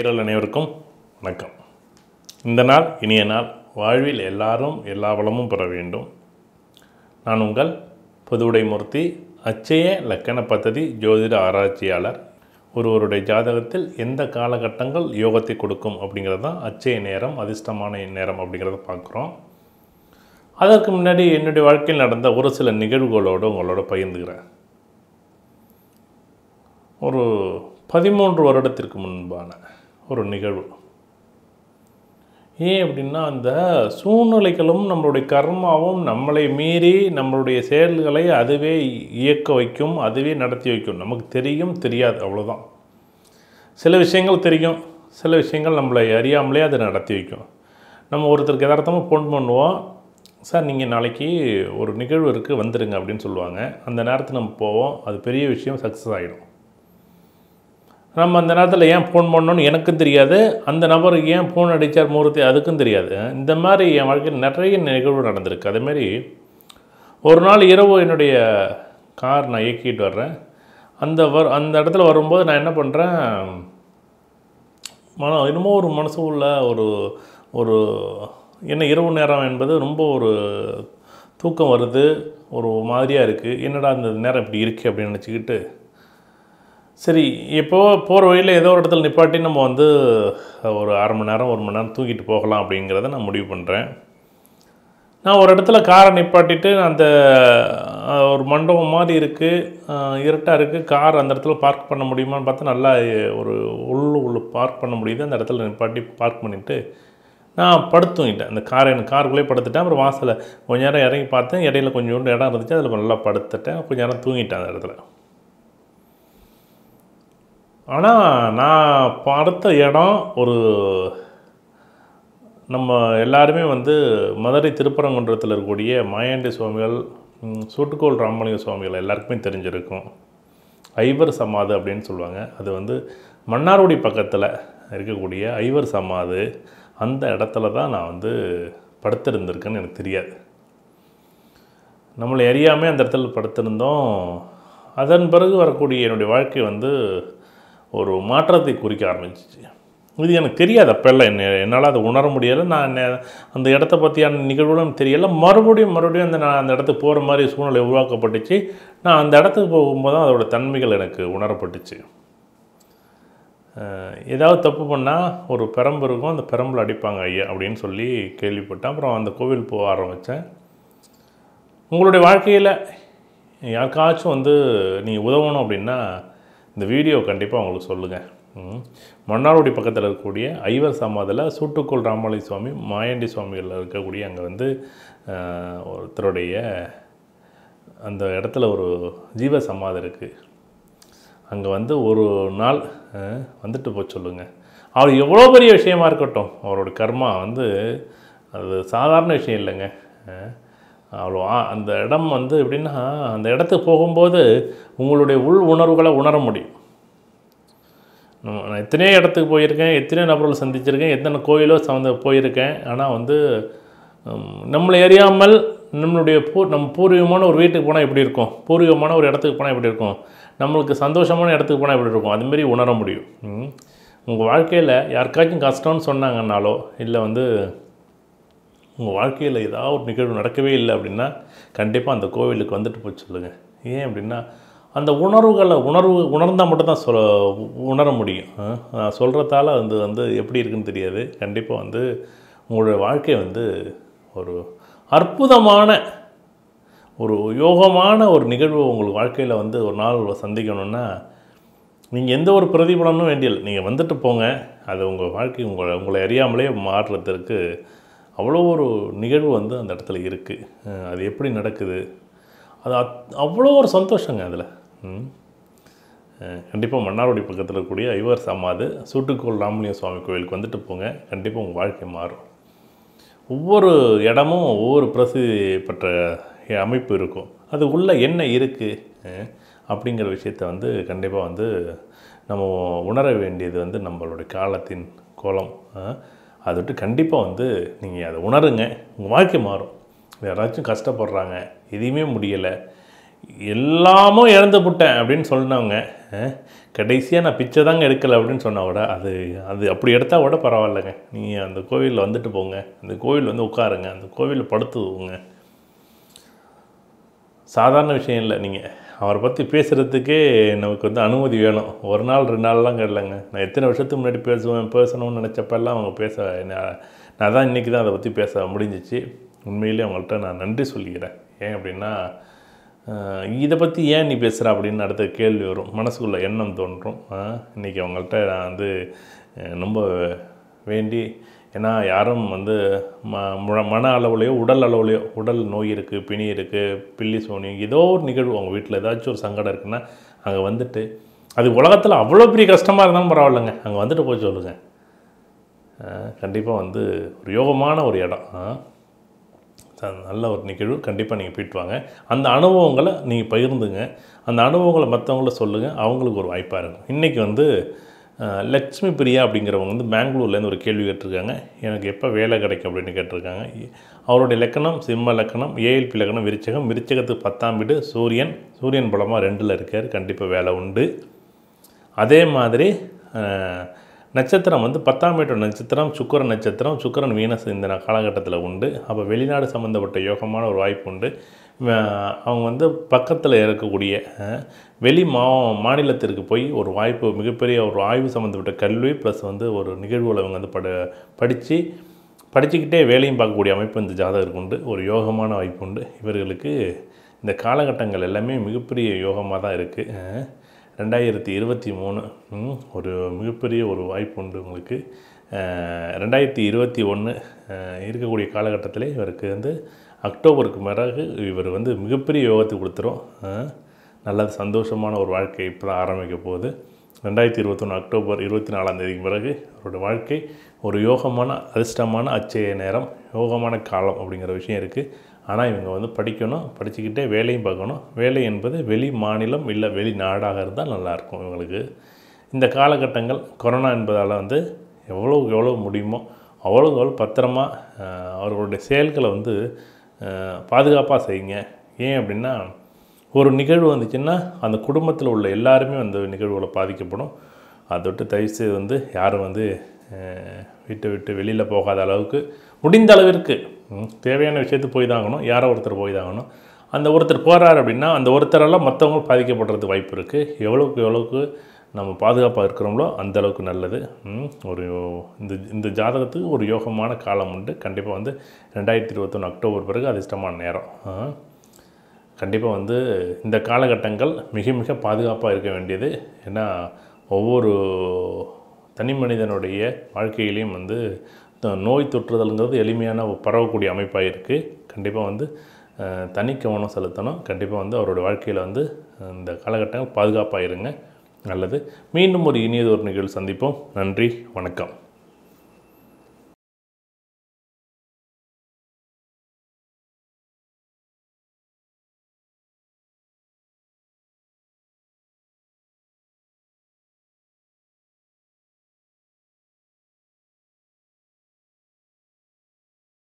நேயர்கள் அனைவருக்கும் வணக்கம் இந்த நாள் இனிய நாள் வாழ்வில் எல்லாரும் எல்லா வளமும் பெற வேண்டும் நான் உங்கள் புதுவுடைமூர்த்தி அச்சய லக்கண பദ്ധதி ஜோதிட ஆராய்ச்சியாளர் ஒருவருடைய ஜாதகத்தில் எந்த காலகட்டங்கள் யோகத்தை கொடுக்கும் அப்படிங்கிறது தான் அச்சய நேரம் அதிர்ஷ்டமான நேரம் அப்படிங்கிறத பார்க்குறோம் அதற்கு முன்னாடி என்னுடைய வாழ்க்கையில் நடந்த ஒரு சில நிகழ்வுகளோடு உங்களோட பகிர்ந்துக்கிறேன் ஒரு பதிமூன்று வருடத்திற்கு முன்பான ஒரு நிகழ்வு ஏன் அப்படின்னா அந்த சூழ்நிலைகளும் நம்மளுடைய கர்மாவும் நம்மளை மீறி நம்மளுடைய செயல்களை அதுவே இயக்க வைக்கும் அதுவே நடத்தி வைக்கும் நமக்கு தெரியும் தெரியாது அவ்வளோதான் சில விஷயங்கள் தெரியும் சில விஷயங்கள் நம்மளை அறியாமலே அது நடத்தி வைக்கும் நம்ம ஒருத்தருக்கு யதார்த்தமாக ஃபோன் பண்ணுவோம் சார் நீங்கள் நாளைக்கு ஒரு நிகழ்வு இருக்குது வந்துடுங்க அப்படின்னு சொல்லுவாங்க அந்த நேரத்தில் நம்ம போவோம் அது பெரிய விஷயம் சக்ஸஸ் ஆகிடும் நம்ம அந்த நேரத்தில் ஏன் ஃபோன் பண்ணோன்னு எனக்கும் தெரியாது அந்த நபருக்கு ஏன் ஃபோன் அடித்தார் மூர்த்தி அதுக்கும் தெரியாது இந்த மாதிரி என் வாழ்க்கையில் நிறைய நிகழ்வு நடந்திருக்கு அதேமாரி ஒரு நாள் இரவு என்னுடைய கார் நான் இயக்கிட்டு வர்றேன் அந்த வர அந்த இடத்துல வரும்போது நான் என்ன பண்ணுறேன் மன என்னமோ ஒரு மனசு உள்ள ஒரு ஒரு என்ன இரவு நேரம் என்பது ரொம்ப ஒரு தூக்கம் வருது ஒரு மாதிரியாக இருக்குது என்னடா இந்த நேரம் இப்படி இருக்குது அப்படின்னு நினச்சிக்கிட்டு சரி இப்போ போகிற வழியில் ஏதோ ஒரு இடத்துல நிப்பாட்டி நம்ம வந்து ஒரு அரை மணி நேரம் ஒரு மணி நேரம் தூக்கிட்டு போகலாம் அப்படிங்கிறத நான் முடிவு பண்ணுறேன் நான் ஒரு இடத்துல காரை நிப்பாட்டிட்டு அந்த அஹ், ஒரு மண்டபம் மாதிரி இருக்குது இருட்டாக இருக்குது கார் அந்த இடத்துல பார்க் பண்ண முடியுமான்னு பார்த்தா நல்லா ஒரு உள்ளு உள்ள பார்க் பண்ண முடியுது அந்த இடத்துல நிப்பாட்டி பார்க் பண்ணிவிட்டு நான் படுத்து தூங்கிட்டேன் அந்த காரை எனக்கு காருக்குள்ளே படுத்துட்டேன் அப்புறம் வாசலை கொஞ்ச நேரம் இறங்கி பார்த்தேன் இடையில கொஞ்சோண்டு இடம் இருந்துச்சு அதில் நல்லா படுத்துட்டேன் கொஞ்ச நேரம் தூங்கிட்டேன் அந்த இடத்துல ஆனால் நான் படுத்த இடம் ஒரு நம்ம எல்லாருமே வந்து மதுரை திருப்பரங்குன்றத்தில் இருக்கக்கூடிய மாயாண்டி சுவாமிகள் ம், சூட்டுக்கோள் ராமலிங்க சுவாமிகள் எல்லாருக்குமே தெரிஞ்சிருக்கும் ஐவர் சமாது அப்படின்னு சொல்லுவாங்க அது வந்து மன்னார்குடி பக்கத்தில் இருக்கக்கூடிய ஐவர் சமாது அந்த இடத்துல தான் நான் வந்து படுத்திருந்திருக்கேன்னு எனக்கு தெரியாது நம்மளை அறியாமல் அந்த இடத்துல படுத்திருந்தோம் அதன் பிறகு வரக்கூடிய என்னுடைய வாழ்க்கை வந்து ஒரு மாற்றத்தை குறிக்க ஆரம்பிச்சிச்சு இது எனக்கு தெரியாது அப்போல்லாம் என்ன என்னால் அதை உணர முடியலை நான் என்ன- அந்த இடத்த பற்றியான நிகழ்வுகளும் தெரியலை மறுபடியும் மறுபடியும் அந்த நான் அந்த இடத்துக்கு போகிற மாதிரி சூழ்நிலை உருவாக்கப்பட்டுச்சு நான் அந்த இடத்துக்கு போகும்போது தான் அதோட தன்மைகள் எனக்கு உணரப்பட்டுச்சு அஹ், ஏதாவது தப்பு பண்ணால் ஒரு பெரம்பு இருக்கும் அந்த பெரம்பில் அடிப்பாங்க ஐயா அப்படின்னு சொல்லி கேள்விப்பட்டேன் அப்புறம் அந்த கோவில் போக ஆரம்பித்தேன் உங்களுடைய வாழ்க்கையில் யாருக்காச்சும் வந்து நீங்கள் உதவணும் அப்படின்னா இந்த வீடியோ கண்டிப்பாக உங்களுக்கு சொல்லுங்கள் ம். மன்னார்குடி பக்கத்தில் இருக்கக்கூடிய ஐவர் சமாதியில் சூட்டுக்கோள் ராமலை சுவாமி மாயாண்டி சுவாமிகள் இருக்கக்கூடிய அங்கே வந்து அஹ், ஒருத்தருடைய அந்த இடத்துல ஒரு ஜீவ சமாதி இருக்குது அங்கே வந்து ஒரு நாள் அஹ், வந்துட்டு போக சொல்லுங்கள் அவர் எவ்வளோ பெரிய விஷயமா இருக்கட்டும் அவரோட கர்மா வந்து அது சாதாரண விஷயம் இல்லைங்க அஹ், அவ்வளோ ஆ- அந்த இடம் வந்து எப்படின்னா அந்த இடத்துக்கு போகும்போது உங்களுடைய உள் உணர்வுகளை உணர முடியும் நம்ம- நான் எத்தனையோ இடத்துக்கு போயிருக்கேன் எத்தனையோ நபர்களை சந்திச்சிருக்கேன் எத்தனை கோயிலோ சம்மந்த போயிருக்கேன் ஆனால் வந்து ஹம், நம்மளை அறியாமல் நம்மளுடைய பூ நம்ம பூர்வீகமான ஒரு வீட்டுக்கு போனால் எப்படி இருக்கும் பூர்வீகமான ஒரு இடத்துக்கு போனால் எப்படி இருக்கும் நம்மளுக்கு சந்தோஷமான இடத்துக்கு போனால் எப்படி இருக்கும் அதுமாரி உணர முடியும் உங்கள் வாழ்க்கையில் யாருக்காச்சும் கஷ்டம்னு சொன்னாங்கன்னாலோ இல்லை வந்து உங்கள் வாழ்க்கையில் ஏதாவது ஒரு நிகழ்வு நடக்கவே இல்லை அப்படின்னா கண்டிப்பாக அந்த கோவிலுக்கு வந்துட்டு போய் சொல்லுங்கள் ஏன் அப்படின்னா அந்த உணர்வுகளை உணர்வு உணர்ந்தால் மட்டும்தான் சொல் உணர முடியும் அஹ், நான் சொல்கிறதால வந்து வந்து எப்படி இருக்குன்னு தெரியாது கண்டிப்பாக வந்து உங்களுடைய வாழ்க்கை வந்து ஒரு அற்புதமான ஒரு யோகமான ஒரு நிகழ்வு உங்களுக்கு வாழ்க்கையில் வந்து ஒரு நாள் சந்திக்கணும்னா நீங்கள் எந்த ஒரு பிரதிபலனும் வேண்டியதில்லை நீங்கள் வந்துட்டு போங்க அது உங்கள் வாழ்க்கை உங்களை உங்களை அறியாமலே மாற்றுறதுக்கு அவ்வளோ ஒரு நிகழ்வு வந்து அந்த இடத்துல இருக்குது அது எப்படி நடக்குது அது அத் அவ்வளோ ஒரு சந்தோஷங்க அதில் கண்டிப்பாக மன்னார்குடி பக்கத்தில் இருக்கக்கூடிய ஐவர் சமாது சூட்டுக்கோள் ராமலிங்க சுவாமி கோயிலுக்கு வந்துட்டு போங்க கண்டிப்பாக உங்கள் வாழ்க்கை மாறும் ஒவ்வொரு இடமும் ஒவ்வொரு பிரசித்தி பெற்ற அமைப்பு இருக்கும் அது உள்ளே என்ன இருக்குது அப்படிங்கிற விஷயத்த வந்து கண்டிப்பாக வந்து நம்ம உணர வேண்டியது வந்து நம்மளுடைய காலத்தின் கோலம் அஹ், அதை விட்டு கண்டிப்பாக வந்து நீங்கள் அதை உணருங்க உங்கள் வாழ்க்கை மாறும் யாராச்சும் கஷ்டப்படுறாங்க எதையுமே முடியலை எல்லாமும் இழந்து விட்டேன் அப்படின்னு சொன்னவங்க கடைசியாக நான் பிச்சை தாங்க எடுக்கலை அப்படின்னு சொன்னா கூட அது அது அப்படி எடுத்தால் கூட பரவாயில்லைங்க நீங்கள் அந்த கோவிலில் வந்துட்டு போங்க அந்த கோவில் வந்து உட்காருங்க அந்த கோவிலில் படுத்துவோங்க சாதாரண விஷயம் இல்லை நீங்கள் அவரை பற்றி பேசுகிறதுக்கே நமக்கு வந்து அனுமதி வேணும் ஒரு நாள் ரெண்டு நாள்லாம் இல்லைங்க நான் எத்தனை வருஷத்துக்கு முன்னாடி பேசுவேன் பேசணும்னு நினச்சப்பெல்லாம் அவங்க பேச நான் நான் தான் இன்றைக்கி தான் அதை பற்றி பேச முடிஞ்சிச்சு உண்மையிலேயே அவங்கள்ட்ட நான் நன்றி சொல்லிக்கிறேன் ஏன் அப்படின்னா ஆஹ், இதை பற்றி ஏன் நீ பேசுகிற அப்படின்னு அடுத்த கேள்வி வரும் மனசுக்குள்ள எண்ணம் தோன்றும் ஆஹ், இன்னைக்கு அவங்கள்ட்ட நான் வந்து அஹ், ரொம்ப வேண்டி ஏன்னா யாரும் வந்து ம முழ- மன அளவுலையோ உடல் அளவுலையோ உடல் நோய் இருக்குது பிணி இருக்குது பில்லி சோனியம் ஏதோ ஒரு நிகழ்வு அவங்க வீட்டில் ஏதாச்சும் ஒரு சங்கடம் இருக்குன்னா அங்கே வந்துட்டு அது உலகத்தில் அவ்வளோ பெரிய கஷ்டமாக இருந்தாலும் பரவாயில்லைங்க அங்கே வந்துட்டு போய் சொல்லுங்கள் கண்டிப்பாக வந்து ஒரு யோகமான ஒரு இடம் ஆ. ச- நல்ல ஒரு நிகழ்வு கண்டிப்பாக நீங்கள் போயிட்டு வாங்க அந்த அனுபவங்களை நீங்கள் பகிர்ந்துங்க அந்த அனுபவங்களை மற்றவங்கள சொல்லுங்கள் அவங்களுக்கு ஒரு வாய்ப்பாக இருக்கும் இன்றைக்கி வந்து அஹ், லக்ஷ்மி பிரியா அப்படிங்கிறவங்க வந்து பெங்களூர்லேருந்து ஒரு கேள்வி கேட்டிருக்காங்க எனக்கு எப்போ வேலை கிடைக்கும் அப்படின்னு கேட்டிருக்காங்க இ- அவருடைய லக்கணம் சிம்ம லக்கணம் ஏஎல்பி லக்கணம் விருச்சகம் விருச்சகத்துக்கு பத்தாம் வீடு சூரியன் சூரியன் பலமாக ரெண்டில் இருக்கார் கண்டிப்பாக வேலை உண்டு அதே மாதிரி அஹ், நட்சத்திரம் வந்து பத்தாம் வீட்டு நட்சத்திரம் சுக்கிரன் நட்சத்திரம் சுக்கிரன் வீனஸ் இந்த நா- காலகட்டத்தில் உண்டு அப்போ வெளிநாடு சம்மந்தப்பட்ட யோகமான ஒரு வாய்ப்பு உண்டு அஹ், அவங்க வந்து பக்கத்தில் இருக்கக்கூடிய அஹ், வெளி மா மாநிலத்திற்கு போய் ஒரு வாய்ப்பு மிகப்பெரிய ஒரு ஆய்வு சம்மந்தப்பட்ட கல்வி ப்ளஸ் வந்து ஒரு நிகழ்வுகளை அவங்க வந்து பட படித்து படிச்சுக்கிட்டே வேலையும் பார்க்கக்கூடிய அமைப்பு இந்த ஜாதகருக்கு உண்டு ஒரு யோகமான வாய்ப்பு உண்டு இவர்களுக்கு இந்த காலகட்டங்கள் எல்லாமே மிகப்பெரிய யோகமாக தான் இருக்குது ரெண்டாயிரத்தி இருபத்தி மூணு ம், ஒரு மிகப்பெரிய ஒரு வாய்ப்பு உண்டு உங்களுக்கு அஹ், ரெண்டாயிரத்தி இருபத்தி ஒன்று இருக்கக்கூடிய காலகட்டத்திலே இவருக்கு வந்து அக்டோபருக்கு பிறகு இவர் வந்து மிகப்பெரிய யோகத்தை கொடுத்துரும் அஹ், நல்ல சந்தோஷமான ஒரு வாழ்க்கை இப்போ தான் ஆரம்பிக்க போகுது ரெண்டாயிரத்தி இருபத்தொன்று அக்டோபர் இருபத்தி நாலாம் தேதிக்கு பிறகு அவரோட வாழ்க்கை ஒரு யோகமான அதிர்ஷ்டமான அச்சய நேரம் யோகமான காலம் அப்படிங்கிற விஷயம் இருக்குது ஆனால் இவங்க வந்து படிக்கணும் படிச்சுக்கிட்டே வேலையும் பார்க்கணும் வேலை என்பது வெளி மாநிலம் இல்லை வெளி நாடாக இருந்தால் நல்லாயிருக்கும் இவங்களுக்கு இந்த காலகட்டங்கள் கொரோனா என்பதால் வந்து எவ்வளோக்கு எவ்வளோ முடியுமோ அவ்வளோக்கு எவ்வளோ பத்திரமா அஹ், அவர்களுடைய செயல்களை வந்து பாதுகாப்பாக செய்யுங்க ஏன் அப்படின்னா ஒரு நிகழ்வு வந்துச்சுன்னா அந்த குடும்பத்தில் உள்ள எல்லாருமே அந்த நிகழ்வுகளை பாதிக்கப்படும் அதை விட்டு தயவுசெய்து வந்து யாரும் வந்து அஹ், வீட்டை விட்டு வெளியில் போகாத அளவுக்கு முடிந்த அளவிற்கு ம், தேவையான விஷயத்துக்கு போய் தான் ஆகணும் யாரோ ஒருத்தர் போய் தான் ஆகணும் அந்த ஒருத்தர் போகிறார் அப்படின்னா அந்த ஒருத்தரெல்லாம் மற்றவங்க பாதிக்கப்படுறதுக்கு வாய்ப்பு இருக்குது எவ்வளோக்கு எவ்வளோக்கு நம்ம பாதுகாப்பாக இருக்கிறோங்களோ அந்த அளவுக்கு நல்லது ம், ஒரு இந்த இந்த ஜாதகத்துக்கு ஒரு யோகமான காலம் உண்டு கண்டிப்பாக வந்து ரெண்டாயிரத்தி இருபத்தொன்று அக்டோபர் பிறகு அதிர்ஷ்டமான நேரம் ஆ. கண்டிப்பாக வந்து இந்த காலகட்டங்கள் மிக மிக பாதுகாப்பாக இருக்க வேண்டியது ஏன்னா ஒவ்வொரு தனி மனிதனுடைய வாழ்க்கையிலையும் வந்து த- நோய் தொற்றுதல்ங்கிறது எளிமையான ஒரு பரவக்கூடிய அமைப்பாக இருக்குது கண்டிப்பாக வந்து அஹ், தனி கவனம் செலுத்தணும் கண்டிப்பாக வந்து அவருடைய வாழ்க்கையில் வந்து இந்த காலகட்டங்கள் பாதுகாப்பாக இருங்க நல்லது மீண்டும் ஒரு இனியதொரு நிகழ்வு சந்திப்போம் நன்றி வணக்கம்